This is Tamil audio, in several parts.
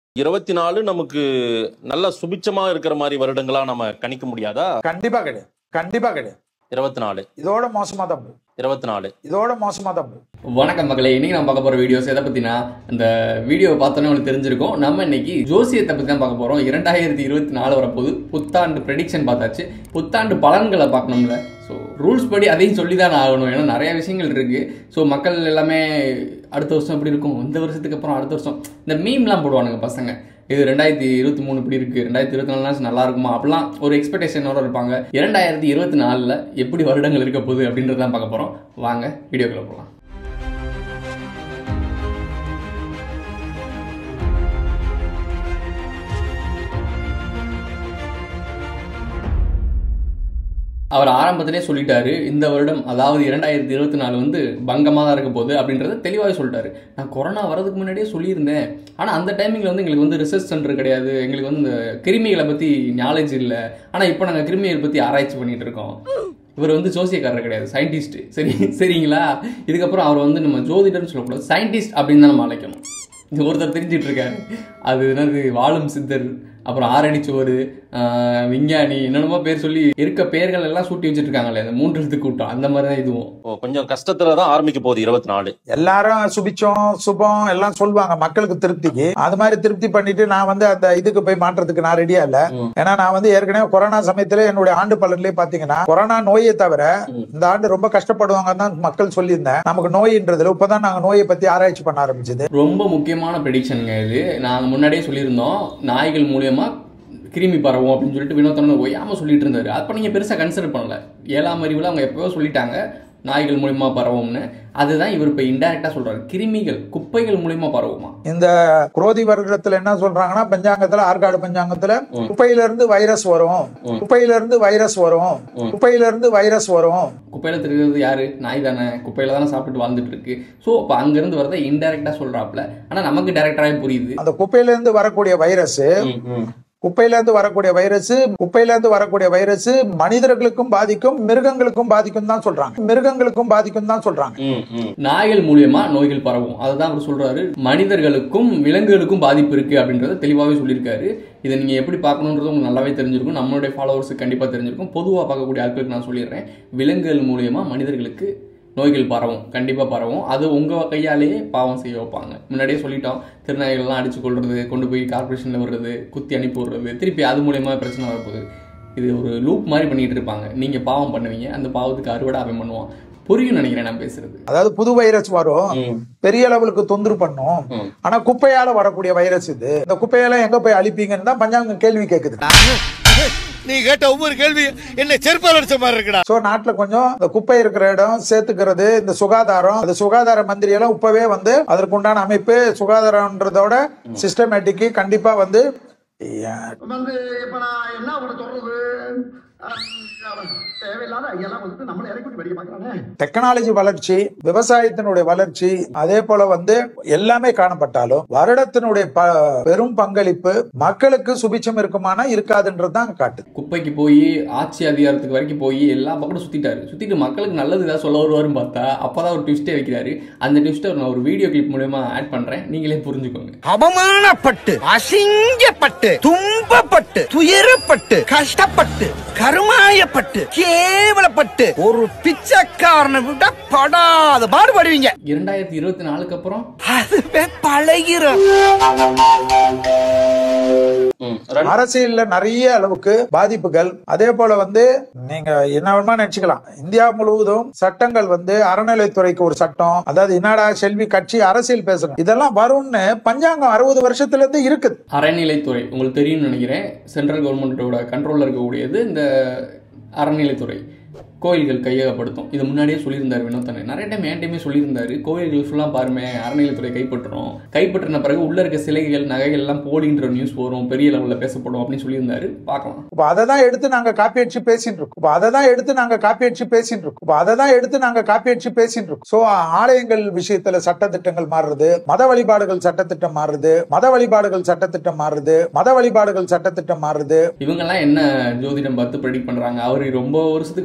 இருபத்தி நாலு நமக்கு நல்ல சுபிச்சமா இருக்கிற மாதிரி வருடங்களா நம்ம கணிக்க முடியாதா கண்டிப்பா கிடையாது கண்டிப்பா கிடையாது இருபத்தி நாலு இதோட மோசமா தான் போகும் இருபத்தி நாலு இதோட மோசமா தான் போகும் வணக்கம் மக்களே இன்னைக்கு நம்ம பார்க்க போற வீடியோஸ் எதை பத்தினா இந்த வீடியோ பார்த்தோன்னே உங்களுக்கு தெரிஞ்சிருக்கும் நம்ம இன்னைக்கு ஜோசியத்தை பத்தி தான் பார்க்க போறோம் இரண்டாயிரத்தி இருபத்தி நாலு வரப்போது புத்தாண்டு ப்ரெடிக்ஷன் பார்த்தாச்சு புத்தாண்டு பலன்களை பார்க்கணும்ல ஸோ ரூல்ஸ் படி அதையும் சொல்லி தான் ஆகணும் ஏன்னா நிறைய விஷயங்கள் இருக்கு ஸோ மக்கள் எல்லாமே அடுத்த வருஷம் எப்படி இருக்கும் இந்த வருஷத்துக்கு அப்புறம் அடுத்த வருஷம் இந்த மீம்லாம் போடுவானுங்க பசங்க இது ரெண்டாயிரத்தி இருபத்தி மூணு இப்படி இருக்கு ரெண்டாயிரத்தி இருபத்தி நாலு நல்லா இருக்குமா அப்படிலாம் ஒரு எக்ஸ்பெக்டேஷனோட இருப்பாங்க இரண்டாயிரத்தி இருபத்தி நாலில் எப்படி வருடங்கள் இருக்க போகுது அப்படின்றதான் பார்க்க போகிறோம் வாங்க வீடியோக்குள்ள போகலாம் அவர் ஆரம்பத்திலே சொல்லிட்டாரு இந்த வருடம் அதாவது இரண்டாயிரத்தி இருபத்தி நாலு வந்து பங்கமாக தான் இருக்க போகுது அப்படின்றத தெளிவாக சொல்லிட்டாரு நான் கொரோனா வரதுக்கு முன்னாடியே சொல்லியிருந்தேன் ஆனால் அந்த டைமிங்கில் வந்து எங்களுக்கு வந்து ரிசர்ச் சென்டர் கிடையாது எங்களுக்கு வந்து இந்த கிருமிகளை பற்றி நாலேஜ் இல்லை ஆனால் இப்போ நாங்கள் கிருமிகளை பற்றி ஆராய்ச்சி பண்ணிட்டு இருக்கோம் இவர் வந்து ஜோசியக்காரர் கிடையாது சயின்டிஸ்ட் சரி சரிங்களா இதுக்கப்புறம் அவர் வந்து நம்ம ஜோதிடர்னு சொல்லக்கூடாது சயின்டிஸ்ட் அப்படின்னு தான் நம்ம அழைக்கணும் இது ஒருத்தர் தெரிஞ்சிட்டு இருக்காரு அது என்னது வாழும் சித்தர் அப்புறம் ஆறடி சுவர் ஆஹ், விஞ்ஞானி என்னென்னமோ பேர் சொல்லி இருக்க பேர்கள் எல்லாம் சூட்டி வச்சுட்டு இருக்காங்களே அந்த மூன்று எழுத்து கூட்டம் அந்த மாதிரி தான் இதுவும் ஓ, கொஞ்சம் கஷ்டத்துல தான் ஆரம்பிக்க போகுது இருபத்தி நாலு எல்லாரும் சுபிச்சம் சுபம் எல்லாம் சொல்லுவாங்க மக்களுக்கு திருப்திக்கு அது மாதிரி திருப்தி பண்ணிட்டு நான் வந்து அந்த இதுக்கு போய் மாற்றத்துக்கு நான் ரெடியா இல்ல ம். ஏன்னா நான் வந்து ஏற்கனவே கொரோனா சமயத்துல என்னுடைய ஆண்டு பலன்லயே பாத்தீங்கன்னா கொரோனா நோயை தவிர ம். இந்த ஆண்டு ரொம்ப கஷ்டப்படுவாங்கன்னு தான் மக்கள் சொல்லியிருந்தேன் நமக்கு நோயின்றதுல இப்பதான் நாங்க நோயை பத்தி ஆராய்ச்சி பண்ண ஆரம்பிச்சது ரொம்ப முக்கியமான ப்ரெடிக்ஷனுங்க இது நாங்கள் முன்னாடியே சொல்லியிருந்தோம் நாய்கள் மூலியமா கிருமி பரவும் அப்படின்னு சொல்லிட்டு வினோத்தனம் ஒய்யாம சொல்லிட்டு இருந்தாரு அப்போ நீங்கள் பெருசாக கன்சிடர் பண்ணல ஏழாம் அறிவில் அவங்க எப்போயோ சொல்லிட்டாங்க நாய்கள் மூலியமா பரவும்னு அதுதான் இவர் இப்போ இன்டெரக்டாக சொல்றாரு கிருமிகள் குப்பைகள் மூலியமா பரவுமா இந்த குரோதி வருடத்துல என்ன சொல்றாங்கன்னா பஞ்சாங்கத்துல ஆற்காடு பஞ்சாங்கத்துல ம். குப்பையில இருந்து வைரஸ் வரும் ம். குப்பையில இருந்து வைரஸ் வரும் ம். குப்பையில இருந்து வைரஸ் வரும் குப்பையில தெரிகிறது யாரு நாய் தானே குப்பையில தானே சாப்பிட்டு வாழ்ந்துட்டு இருக்கு ஸோ அப்போ அங்கேருந்து வரதை இன்டெரக்டாக சொல்றாப்ல ஆனால் நமக்கு டேரக்டராகவே புரியுது அந்த குப்பையில இருந்து வரக்கூடிய வைரஸ் ம், ம். குப்பையில இருந்து வரக்கூடிய வைரஸ் குப்பையில இருந்து வரக்கூடிய வைரஸ் மனிதர்களுக்கும் பாதிக்கும் மிருகங்களுக்கும் பாதிக்கும் தான் சொல்றாங்க மிருகங்களுக்கும் பாதிக்கும் தான் சொல்றாங்க ம், ம். நாய்கள் மூலியமா நோய்கள் பரவும் அதை தான் அவர் சொல்றாரு மனிதர்களுக்கும் விலங்குகளுக்கும் பாதிப்பு இருக்கு அப்படின்றத தெளிவாகவே சொல்லியிருக்காரு இதை நீங்க எப்படி பார்க்கணுன்றது உங்களுக்கு நல்லாவே தெரிஞ்சிருக்கும் நம்மளுடைய ஃபாலோவர்ஸுக்கு கண்டிப்பா தெரிஞ்சிருக்கும் பொதுவாக பார்க்கக்கூடிய ஆட்களுக்கு நான் சொல்லிடுறேன் விலங்குகள் மூலியமா மனிதர்களுக்கு நோய்கள் பரவும் கண்டிப்பா பரவும் அது உங்க கையாலேயே பாவம் செய்ய வைப்பாங்க முன்னாடியே சொல்லிட்டோம் திருநாய்கள்லாம் அடிச்சு கொள்றது கொண்டு போய் கார்பரேஷன்ல விடுறது குத்தி அனுப்பி விடுறது திருப்பி அது மூலியமா பிரச்சனை வரப்போகுது இது ஒரு லூப் மாதிரி பண்ணிட்டு இருப்பாங்க நீங்க பாவம் பண்ணுவீங்க அந்த பாவத்துக்கு அறுவடை அவன் பண்ணுவான் புரியும் நினைக்கிறேன் நான் பேசுறது அதாவது புது வைரஸ் வரும் ம், பெரிய லெவலுக்கு தொந்தரவு பண்ணும் ம். ஆனா குப்பையால வரக்கூடிய வைரஸ் இது இந்த குப்பையெல்லாம் எங்க போய் அழிப்பீங்கன்னு தான் பஞ்சாங்கம் கேள்வி கேக்குது நீ கேட்ட ஒவ்வொரு கேள்வி என்ன செருப்பால் அடிச்ச மாதிரி இருக்குடா சோ நாட்டுல கொஞ்சம் இந்த குப்பை இருக்கிற இடம் சேர்த்துக்கிறது இந்த சுகாதாரம் அந்த சுகாதார மந்திரி எல்லாம் இப்பவே வந்து அதற்குண்டான அமைப்பு சுகாதாரம்ன்றதோட சிஸ்டமேட்டிக்கு கண்டிப்பா வந்து ஏன், வந்து இப்ப நான் என்ன பண்ண சொல்றது அஹ், தேவையில்லாத ஐயெல்லாம் வந்து நம்மளை இறக்கி விட்டு வெடிக்க பாக்குறானே டெக்னாலஜி வளர்ச்சி விவசாயத்தினுடைய வளர்ச்சி அதே போல வந்து எல்லாமே காணப்பட்டாலும் வருடத்தினுடைய ப- பெரும் பங்களிப்பு மக்களுக்கு சுபிச்சம் இருக்குமானா இருக்காதுன்றது தான் காட்டுது குப்பைக்கு போய் ஆட்சி அதிகாரத்துக்கு வரைக்கும் போய் எல்லா பக்கமும் சுத்திட்டாரு சுத்திட்டு மக்களுக்கு நல்லது ஏதாவது சொல்ல வருவாருன்னு பார்த்தா அப்பதான் ஒரு ட்விஸ்டே வைக்கிறாரு அந்த ட்விஸ்ட்டை நான் ஒரு வீடியோ கிளிப் மூலயமா ஆட் பண்றேன் நீங்களே புரிஞ்சுக்கோங்க அவமானப்பட்டு அசிங்கப்பட்டு துன்பப்பட்டு துயரப்பட்டு கஷ்டப்பட்டு கருமாயப்பட்டு கேவலப்பட்டு ஒரு பிச்சைக்காரனை விட படாத பாடுபடுவீங்க இரண்டாயிரத்தி இருபத்தி நாலுக்கு அப்புறம் அதுவே பழகிரும் ம். ரெண்டு- அரசியல்ல நிறைய அளவுக்கு பாதிப்புகள் அதே போல வந்து நீங்க என்ன வேணுமா நினைச்சுக்கலாம் இந்தியா முழுவதும் சட்டங்கள் வந்து அறநிலைத்துறைக்கு ஒரு சட்டம் அதாவது என்னடா செல்வி கட்சி அரசியல் பேசணும் இதெல்லாம் வரும்னு பஞ்சாங்கம் அறுபது வருஷத்துல இருந்து இருக்குது அறநிலைத்துறை உங்களுக்கு தெரியும்னு நினைக்கிறேன் சென்ட்ரல் கவர்மெண்ட்டோட கண்ட்ரோலில் இருக்கக்கூடியது இந்த அறநிலைத்துறை கோயில்கள் கையகப்படுத்தும் இது முன்னாடியே சொல்லியிருந்தார் வினோத்தனை நிறைய டைம் என் டைமே சொல்லியிருந்தாரு கோயில்கள் ஃபுல்லாக பாருமே அறநிலைத்துறை கைப்பற்றுறோம் கைப்பற்றின பிறகு உள்ள இருக்க சிலைகள் நகைகள் எல்லாம் போலின்ற நியூஸ் வரும் பெரிய லெவலில் பேசப்படும் அப்படின்னு சொல்லியிருந்தாரு பார்க்கலாம் இப்ப அதை தான் எடுத்து நாங்க காப்பி அடிச்சு பேசிட்டு இருக்கோம் இப்ப அதை தான் எடுத்து நாங்க காப்பி அடிச்சு பேசிட்டு இருக்கோம் இப்ப அதை தான் எடுத்து நாங்க காப்பி அடிச்சு பேசிட்டு இருக்கோம் சோ ஆலயங்கள் விஷயத்துல சட்டத்திட்டங்கள் மாறுறது மத வழிபாடுகள் சட்டத்திட்டம் மாறுது மத வழிபாடுகள் சட்டத்திட்டம் மாறுது மத வழிபாடுகள் சட்டத்திட்டம் மாறுது இவங்கெல்லாம் என்ன ஜோதிடம் பார்த்து ப்ரெடிக்ட் பண்றாங்க அவர் ரொம்ப வருஷத்துக்கு முன்னாடி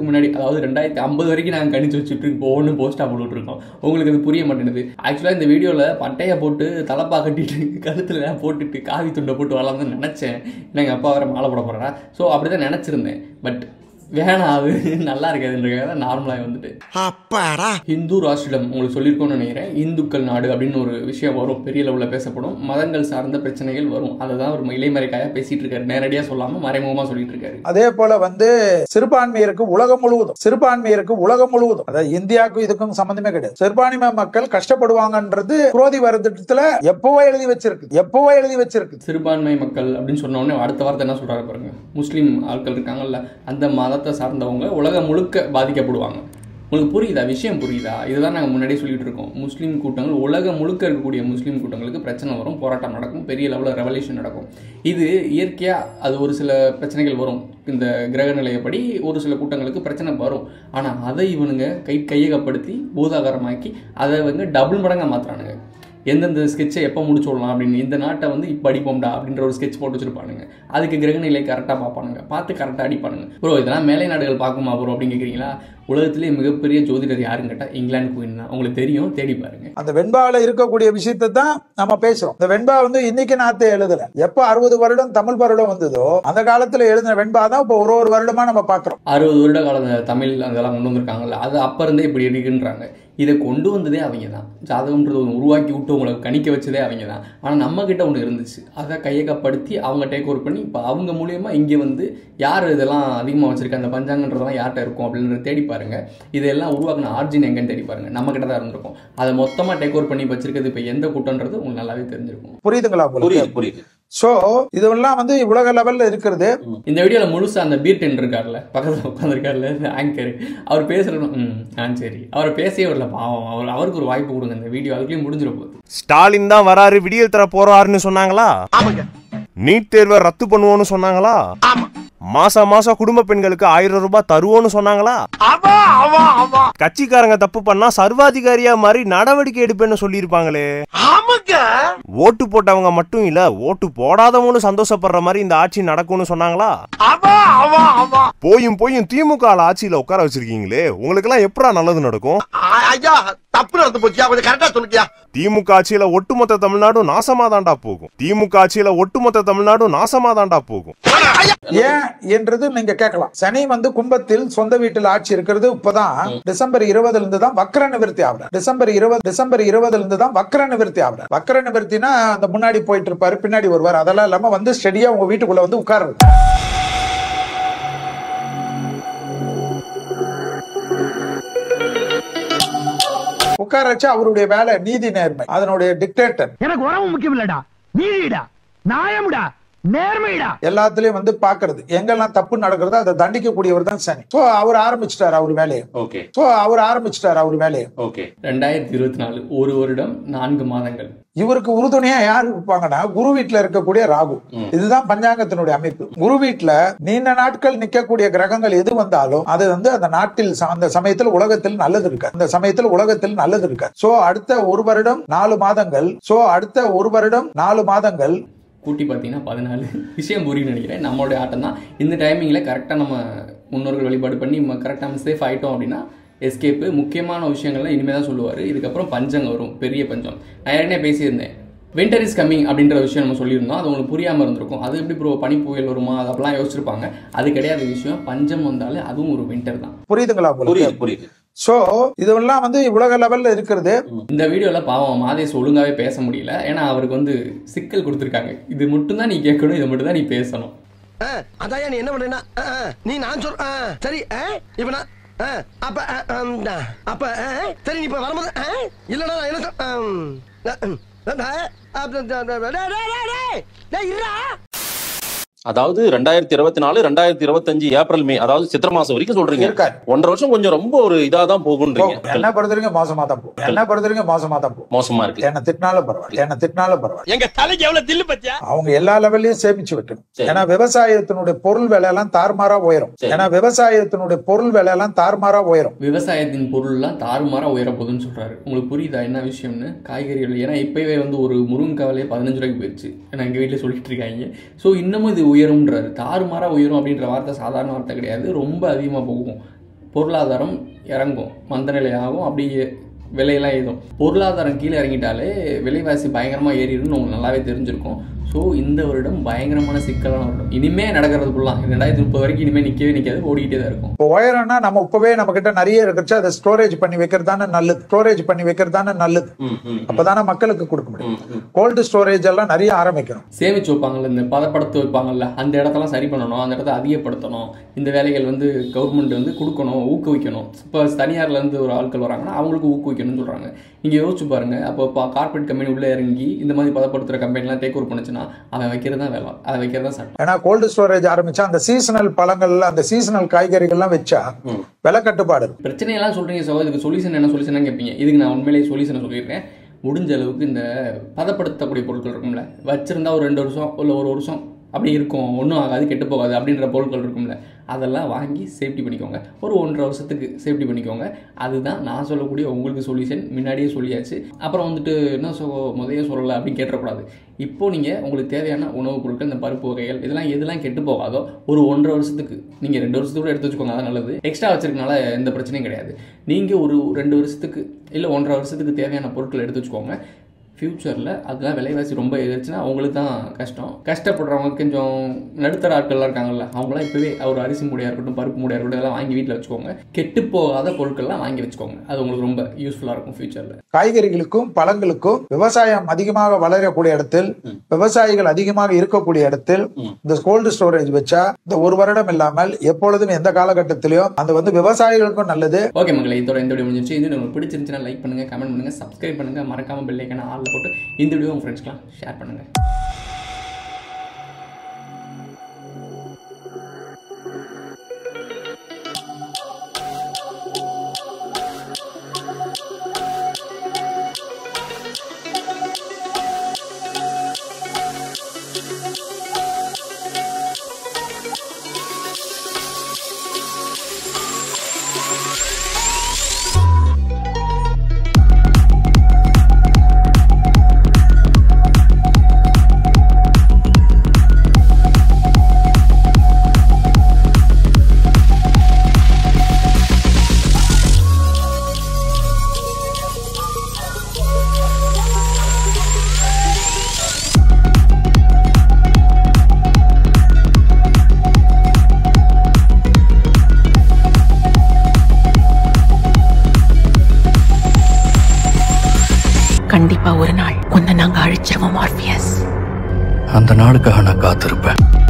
அதாவது ரெண்டாயிரத்தி ஐம்பது வரைக்கும் நாங்கள் கணிச்சு வச்சுட்டு இருக்கோம் ஒவ்வொன்று போஸ்ட்டாக போட்டுட்டு இருக்கோம் உங்களுக்கு அது புரிய மாட்டேங்குது ஆக்சுவலாக இந்த வீடியோவில் பட்டையை போட்டு தலப்பா கட்டிட்டு கழுத்தில் போட்டுட்டு காவி துண்டை போட்டு வரலாம்னு நினச்சேன் ஏன்னா எங்கள் அப்பா வேறு மாலை போட போகிறா ஸோ அப்படி தான் நினச்சிருந்தேன் பட் வேணாம் அது நல்லா இருக்காதுன்றதுக்காக தான் நார்மலாக வந்துட்டு அப்பாடா ஹிந்து ராஷ்டிரம் உங்களுக்கு சொல்லியிருக்கோம்னு நினைக்கிறேன் இந்துக்கள் நாடு அப்படின்னு ஒரு விஷயம் வரும் பெரிய லெவலில் பேசப்படும் மதங்கள் சார்ந்த பிரச்சனைகள் வரும் அதை தான் ஒரு இலைமறைக்காயாக பேசிட்டு இருக்காரு நேரடியாக சொல்லாமல் மறைமுகமாக சொல்லிட்டு இருக்காரு அதே போல வந்து சிறுபான்மையருக்கு உலகம் முழுவதும் சிறுபான்மையருக்கு உலகம் முழுவதும் அதாவது இந்தியாவுக்கும் இதுக்கும் சம்பந்தமே கிடையாது சிறுபான்மை மக்கள் கஷ்டப்படுவாங்கன்றது குரோதி வருடத்துல எப்பவோ எழுதி வச்சிருக்கு எப்பவோ எழுதி வச்சிருக்கு சிறுபான்மை மக்கள் அப்படின்னு சொன்ன உடனே அடுத்த வார்த்தை என்ன சொல்றாரு பாருங்க முஸ்லீம் ஆட்கள் இருக்காங்கல்ல அந்த மதத்தை சார்ந்தவங்க உலகம் முழுக்க பாதிக்கப்படுவாங்க உங்களுக்கு புரியுதா விஷயம் புரியுதா இதுதான் நாங்கள் முன்னாடியே சொல்லிட்டு இருக்கோம் முஸ்லீம் கூட்டங்கள் உலகம் முழுக்க இருக்கக்கூடிய முஸ்லீம் கூட்டங்களுக்கு பிரச்சனை வரும் போராட்டம் நடக்கும் பெரிய லெவலில் ரெவல்யூஷன் நடக்கும் இது இயற்கையாக அது ஒரு சில பிரச்சனைகள் வரும் இந்த கிரக நிலையப்படி ஒரு சில கூட்டங்களுக்கு பிரச்சனை வரும் ஆனால் அதை இவனுங்க கை கையகப்படுத்தி பூதாகரமாக்கி அதை வந்து டபுள் மடங்காக மாற்றுறானுங்க எந்தெந்த ஸ்கெட்சை எப்போ முடிச்சு விடலாம் அப்படின்னு இந்த நாட்டை வந்து இப்போ அடிப்போம்டா அப்படின்ற ஒரு ஸ்கெட்ச் போட்டு வச்சிருப்பானுங்க அதுக்கு கிரகநிலை கரெக்டாக பார்ப்பானுங்க பார்த்து கரெக்டாக அடிப்பானுங்க ப்ரோ இதெல்லாம் மேலை நாடுகள் பார்க்குமா ப்ரோ அப்படின்னு கேட்குறீங்களா உலகத்திலேயே மிகப்பெரிய ஜோதிடர் யாருன்னு கேட்டால் இங்கிலாந்து குயின் தான் உங்களுக்கு தெரியும் தேடி பாருங்க அந்த வெண்பாவில் இருக்கக்கூடிய விஷயத்தை தான் நம்ம பேசுறோம் இந்த வெண்பா வந்து இன்னைக்கு நாத்தை எழுதல எப்ப அறுபது வருடம் தமிழ் வருடம் வந்ததோ அந்த காலத்துல எழுதின வெண்பா தான் இப்போ ஒரு ஒரு வருடமா நம்ம பாக்குறோம் அறுபது வருட கால அந்த தமிழ் அதெல்லாம் கொண்டு வந்திருக்காங்கல்ல அது அப்போ இருந்தே இப்படி இருக்குன்றாங்க இதை கொண்டு வந்ததே அவங்க தான் ஜாதகம்ன்றது ஒன்று உருவாக்கி விட்டு உங்களை கணிக்க வச்சதே அவங்க தான் ஆனால் நம்ம கிட்ட ஒன்று இருந்துச்சு அதை கையகப்படுத்தி அவங்க டேக் ஓவர் பண்ணி இப்போ அவங்க மூலியமா இங்கே வந்து யார் இதெல்லாம் அதிகமாக வச்சிருக்க அந்த பஞ்சாங்கன்றதெல்லாம் யார்கிட்ட இருக்கும் அப்படின்றத தேடி பாருங்க இதெல்லாம் உருவாக்குன ஆர்ஜின் எங்கன்னு தேடி பாருங்க நம்ம கிட்ட தான் இருந்திருக்கும் அதை மொத்தமாக டேக் ஓவர் பண்ணி வச்சிருக்கிறது இப்போ எந்த கூட்டம்ன்றது உங்களுக்கு நல்லாவே தெரிஞ்சிருக்கும் புரியுதுங்களா உங்களுக்கு புரியுது புரியுது சோ இதெல்லாம் வந்து உலக லெவல்ல இருக்கிறது இந்த வீடியோவில் முழுசா அந்த பீர்டென் இருக்கார்ல பக்கத்தில் உட்காந்துருக்காருல இந்த ஆங்கர் அவர் பேசுறது ம் ஆ சரி அவரை பேசவே வரல பாவம் அவர் அவருக்கு ஒரு வாய்ப்பு கொடுங்க இந்த வீடியோ அதுக்குள்ளேயும் முடிஞ்சிட போகுது ஸ்டாலின் தான் வராரு விடியல் தர போறாருன்னு சொன்னாங்களா நீட் தேர்வை ரத்து பண்ணுவோம்னு சொன்னாங்களா மாசம் மாசம் குடும்ப பெண்களுக்கு ஆயிரம் ரூபாய் தருவோம்னு சொன்னாங்களா கட்சிக்காரங்க தப்பு பண்ணா சர்வாதிகாரியா மாதிரி நடவடிக்கை எடுப்பேன்னு சொல்லியிருப்பாங்களே ஓட்டு போட்டவங்க மட்டும் இல்ல ஓட்டு போடாதவங்களும் சந்தோஷப்படுற மாதிரி இந்த ஆட்சி நடக்கும்னு சொன்னாங்களா போயும் போயும் திமுக ல ஆட்சியில உட்கார வச்சிருக்கீங்களே உங்களுக்கு எல்லாம் எப்படா நல்லது நடக்கும் ஐயா தப்பு நடந்து போச்சியா கொஞ்சம் கரெக்டா சொல்லுக்கியா திமுக ஆட்சியில ஒட்டுமொத்த தமிழ்நாடும் நாசமா தாண்டா போகும் திமுக ஆட்சியில ஒட்டுமொத்த தமிழ்நாடும் நாசமா தாண்டா போகும் ஏன் என்றது நீங்க கேட்கலாம் சனி வந்து கும்பத்தில் சொந்த வீட்டில் ஆட்சி இருக்கிறது இப்பதான் டிசம்பர் இருபதுல இருந்து தான் வக்ர நிவர்த்தி ஆகுற டிசம்பர் இருபது டிசம்பர் இருபதுல இருந்து தான் வக்ர நிவர்த்தி ஆகுற வக்ர நிவர்த்தினா அந்த முன்னாடி போயிட்டு இருப்பாரு பின்னாடி வருவார் அதெல்லாம் இல்லாம வந்து ஸ்டெடியா உங்க வீட்டுக்குள்ள வந்து உட்காருது உட்கார வச்சு அவருடைய வேலை நீதி நேர்மை அதனுடைய டிக்டேட்டர் எனக்கு உறவு முக்கியம் இல்லடா நீதிடா நியாயம்டா நேர்மைடா எல்லாத்துலயும் வந்து பாக்குறது எங்கெல்லாம் தப்பு நடக்கிறதோ அதை தண்டிக்கக்கூடியவர் தான் சனி சோ அவர் ஆரம்பிச்சிட்டாரு அவர் வேலையை ஓகே சோ அவர் ஆரம்பிச்சிட்டாரு அவர் வேலையை ஓகே ரெண்டாயிரத்தி இருபத்தி நாலு ஒரு வருடம் நான்கு மாதங்கள் இவருக்கு உறுதுணையா யார் இருப்பாங்கன்னா குரு வீட்டுல இருக்கக்கூடிய ராகு இதுதான் பஞ்சாங்கத்தினுடைய அமைப்பு குரு வீட்டுல நீண்ட நாட்கள் நிக்கக்கூடிய கிரகங்கள் எது வந்தாலும் அது வந்து அந்த நாட்டில் ச- அந்த சமயத்தில் உலகத்தில் நல்லது இருக்கு அந்த சமயத்தில் உலகத்தில் நல்லது இருக்கு சோ அடுத்த ஒரு வருடம் நாலு மாதங்கள் சோ அடுத்த ஒரு வருடம் நாலு மாதங்கள் கூட்டி பார்த்தீங்கன்னா பதினாலு விஷயம் புரியும்னு நினைக்கிறேன் நம்மளுடைய ஆட்டம் தான் இந்த டைமிங்கில் கரெக்டாக நம்ம முன்னோர்கள் வழிபாடு பண்ணி நம்ம கரெக்டாக நம்ம சேஃப் ஆகிட்டோம் அப்படின்னா எஸ்கேப்பு முக்கியமான விஷயங்கள்லாம் இனிமேல் தான் சொல்லுவார் இதுக்கப்புறம் பஞ்சம் வரும் பெரிய பஞ்சம் நான் ஏற்கனவே பேசியிருந்தேன் வின்டர் இஸ் கம்மிங் அப்படின்ற விஷயம் நம்ம சொல்லியிருந்தோம் அது உங்களுக்கு புரியாமல் இருந்திருக்கும் அது எப்படி ப்ரோ பனி புயல் வருமா அது அப்படிலாம் யோசிச்சிருப்பாங்க அது கிடையாத விஷயம் பஞ்சம் வந்தாலே அதுவும் ஒரு வின்டர் தான் புரியுதுங்களா புரியுது உங்களுக்கு புரியுது சோ இதெல்லாம் வந்து உலக லெவல்ல இருக்கிறது இந்த வீடியோவில் பாவம் மாதேஷ் ஒழுங்காவே பேச முடியல ஏன்னா அவருக்கு வந்து சிக்கல் கொடுத்துருக்காங்க இது மட்டும்தான் நீ கேட்கணும் இதை மட்டும் தான் நீ பேசணும் அதான் நீ என்ன பண்றேன்னா அஹ், அஹ், நீ நான் சொல் அஹ், சரி அஹ், இப்ப நான் அஹ், அப்ப அஹ், ஹம், டா. அப்ப அஹ், சரி நீ இப்ப வரும்போது அஹ், இல்லடா நான் என்ன சொல் ஹம், அஹ், ஹம், அஹ், அப்ப, டேய், டேய், டேய், டேய், டேய், இருடா. அதாவது ரெண்டாயிரத்தி இருபத்தி நாலு ரெண்டாயிரத்தி இருபத்தஞ்சு ஏப்ரல் மே அதாவது சித்திரை மாசம் வரைக்கும் சொல்றீங்க இருக்காரு. ஒன்றரை வருஷம் கொஞ்சம் ரொம்ப ஒரு இதா தான் போகுன்றீங்க என்ன பொறுத்தவரைக்கும் மோசமா தான் போகும் என்ன பொறுத்தவரைக்கும் மோசமா தான் போகும் மோசமா இருக்கு என்ன திட்டினாலும் பரவாயில்ல என்ன திட்டினாலும் பரவாயில்ல எங்க தலைக்கு எவ்வளவு தில்லு பத்தியா அவங்க எல்லா லெவல்லையும் சேமிச்சு வைக்கணும் சரி. ஏன்னா விவசாயத்தினுடைய பொருள் விலை எல்லாம் தாறுமாறா உயரும் சரி. ஏன்னா விவசாயத்தினுடைய பொருள் விலை எல்லாம் தாறுமாறா உயரும் விவசாயத்தின் பொருள்லாம் தாறுமாறா உயரப்போகுதுன்னு சொல்றாரு உங்களுக்கு புரியுதா என்ன விஷயம்னு காய்கறிகள் ஏன்னா இப்பவே வந்து ஒரு முருங்கைக்காவிலே பதினஞ்சு ரூபாய்க்கு போயிடுச்சு ஏன்னா எங்கள் வீட்டில் சொல்லிட்டு இருக்காங்க ஸோ இன்னமும் இது உயரும்ன்றாரு தாறுமாறா உயரும் அப்படின்ற வார்த்தை சாதாரண வார்த்தை கிடையாது ரொம்ப அதிகமாக போகும் பொருளாதாரம் இறங்கும் மந்த நிலையாகும் அப்படியே விலையெல்லாம் ஏதும் பொருளாதாரம் கீழே இறங்கிட்டாலே விலைவாசி பயங்கரமாக ஏறிடும்னு உங்களுக்கு நல்லாவே தெரிஞ்சிருக்கும் ஸோ இந்த வருடம் பயங்கரமான சிக்கலான வருடம் இனிமே நடக்கிறதுக்குலாம் ரெண்டாயிரத்தி முப்பது வரைக்கும் இனிமே நிற்கவே நிற்காது ஓடிக்கிட்டே தான் இருக்கும் இப்போ உயரம்னா நம்ம இப்பவே நம்ம கிட்ட நிறைய இருக்குச்சு அதை ஸ்டோரேஜ் பண்ணி வைக்கிறது தானே நல்லது ஸ்டோரேஜ் பண்ணி வைக்கிறது தானே நல்லது ம், ம், அப்பதானே மக்களுக்கு கொடுக்க முடியும் ம், ம். கோல்டு ஸ்டோரேஜ் எல்லாம் நிறைய ஆரம்பிக்கணும் சேமிச்சு வைப்பாங்கல்ல இந்த பதப்படுத்தி வைப்பாங்கல்ல அந்த இடத்தெல்லாம் சரி பண்ணணும் அந்த இடத்த அதிகப்படுத்தணும் இந்த வேலைகள் வந்து கவர்மெண்ட் வந்து கொடுக்கணும் ஊக்குவிக்கணும் இப்போ தனியார்ல இருந்து ஒரு ஆட்கள் வராங்கன்னா அவங்களுக்கு ஊக்குவிக்கணும்னு சொல்றாங்க நீங்க யோசிச்சு பாருங்க அப்போ கார்பரேட் கம்பெனி உள்ள இறங்கி இந்த மாதிரி பதப்படுத்துற கம்பெனிலாம் டேக் ஓவர் பண்ணுச்சுன்னா அவன் வைக்கிறது தான் வேலை அதை வைக்கிறது தான் சட்டம் ஏன்னா கோல்டு ஸ்டோரேஜ் ஆரம்பிச்சா அந்த சீசனல் பழங்கள்ல அந்த சீசனல் காய்கறிகள்லாம் வச்சா விலை கட்டுப்பாடு இருக்கும் பிரச்சனையெல்லாம் சொல்றீங்க சோ இதுக்கு சொல்யூஷன் என்ன சொல்யூஷன் கேட்பீங்க இதுக்கு நான் உண்மையிலேயே சொல்யூஷன் சொல்லியிருக்கேன் முடிஞ்ச அளவுக்கு இந்த பதப்படுத்தக்கூடிய பொருட்கள் இருக்கும்ல வச்சிருந்தா ஒரு ரெண்டு வருஷம் இல்லை ஒரு வருஷம் அப்படி இருக்கும் ஒன்றும் ஆகாது கெட்டு போகாது அப்படின்ற பொருட்கள் இருக்கும்ல அதெல்லாம் வாங்கி சேஃப்டி பண்ணிக்கோங்க ஒரு ஒன்றரை வருஷத்துக்கு சேஃப்டி பண்ணிக்கோங்க அதுதான் நான் சொல்லக்கூடிய உங்களுக்கு சொல்யூஷன் முன்னாடியே சொல்லியாச்சு அப்புறம் வந்துட்டு என்ன சொ முதைய சொல்லலை அப்படின்னு கேட்டக்கூடாது இப்போ நீங்கள் உங்களுக்கு தேவையான உணவுப் பொருட்கள் இந்த பருப்பு வகைகள் இதெல்லாம் எதெல்லாம் கெட்டு போகாதோ ஒரு ஒன்றரை வருஷத்துக்கு நீங்கள் ரெண்டு வருஷத்துக்கு கூட எடுத்து வச்சுக்கோங்க அதான் நல்லது எக்ஸ்ட்ரா வச்சிருக்கனால எந்த பிரச்சனையும் கிடையாது நீங்கள் ஒரு ரெண்டு வருஷத்துக்கு இல்லை ஒன்றரை வருஷத்துக்கு தேவையான பொருட்கள் எடுத்து வச்சுக்கோங்க ஃப்யூச்சரில் அதெல்லாம் விலைவாசி ரொம்ப ஏறிச்சுன்னா அவங்களுக்கு தான் கஷ்டம் கஷ்டப்படுறவங்க கொஞ்சம் நடுத்தர ஆட்கள்லாம் இருக்காங்கல்ல அவங்களாம் இப்போவே ஒரு அரிசி மூடையாக இருக்கட்டும் பருப்பு மூடையாக இருக்கட்டும் இதெல்லாம் வாங்கி வீட்டில் வச்சுக்கோங்க கெட்டு போகாத பொருட்கள்லாம் வாங்கி வச்சுக்கோங்க அது உங்களுக்கு ரொம்ப யூஸ்ஃபுல்லாக இருக்கும் ஃப்யூச்சரில் காய்கறிகளுக்கும் பழங்களுக்கும் விவசாயம் அதிகமாக வளரக்கூடிய இடத்தில் விவசாயிகள் அதிகமாக இருக்கக்கூடிய இடத்தில் இந்த கோல்டு ஸ்டோரேஜ் வச்சா இந்த ஒரு வருடம் இல்லாமல் எப்பொழுதும் எந்த காலகட்டத்திலையும் அது வந்து விவசாயிகளுக்கும் நல்லது ஓகே மக்களை இதோட இந்த வீடியோ முடிஞ்சிருச்சு இந்த உங்களுக்கு பிடிச்சிருந்துச்சுன்னா லைக் பண்ணுங்க கமெண்ட் பண்ணுங்க சப்ஸ்கிரைப் பண்ணுங்க மறக்காம பெல் ஐக்கான ஆளில் போட்டு இந்த வீடியோ உங்க ஃப்ரெண்ட்ஸ்க்குலாம் ஷேர் பண்ணுங்க கண்டிப்பா ஒரு நாள் உன்னை நாங்க அழிச்சிருவோம் ஆர்பியஸ் அந்த நாளுக்காக நான் காத்திருப்பேன்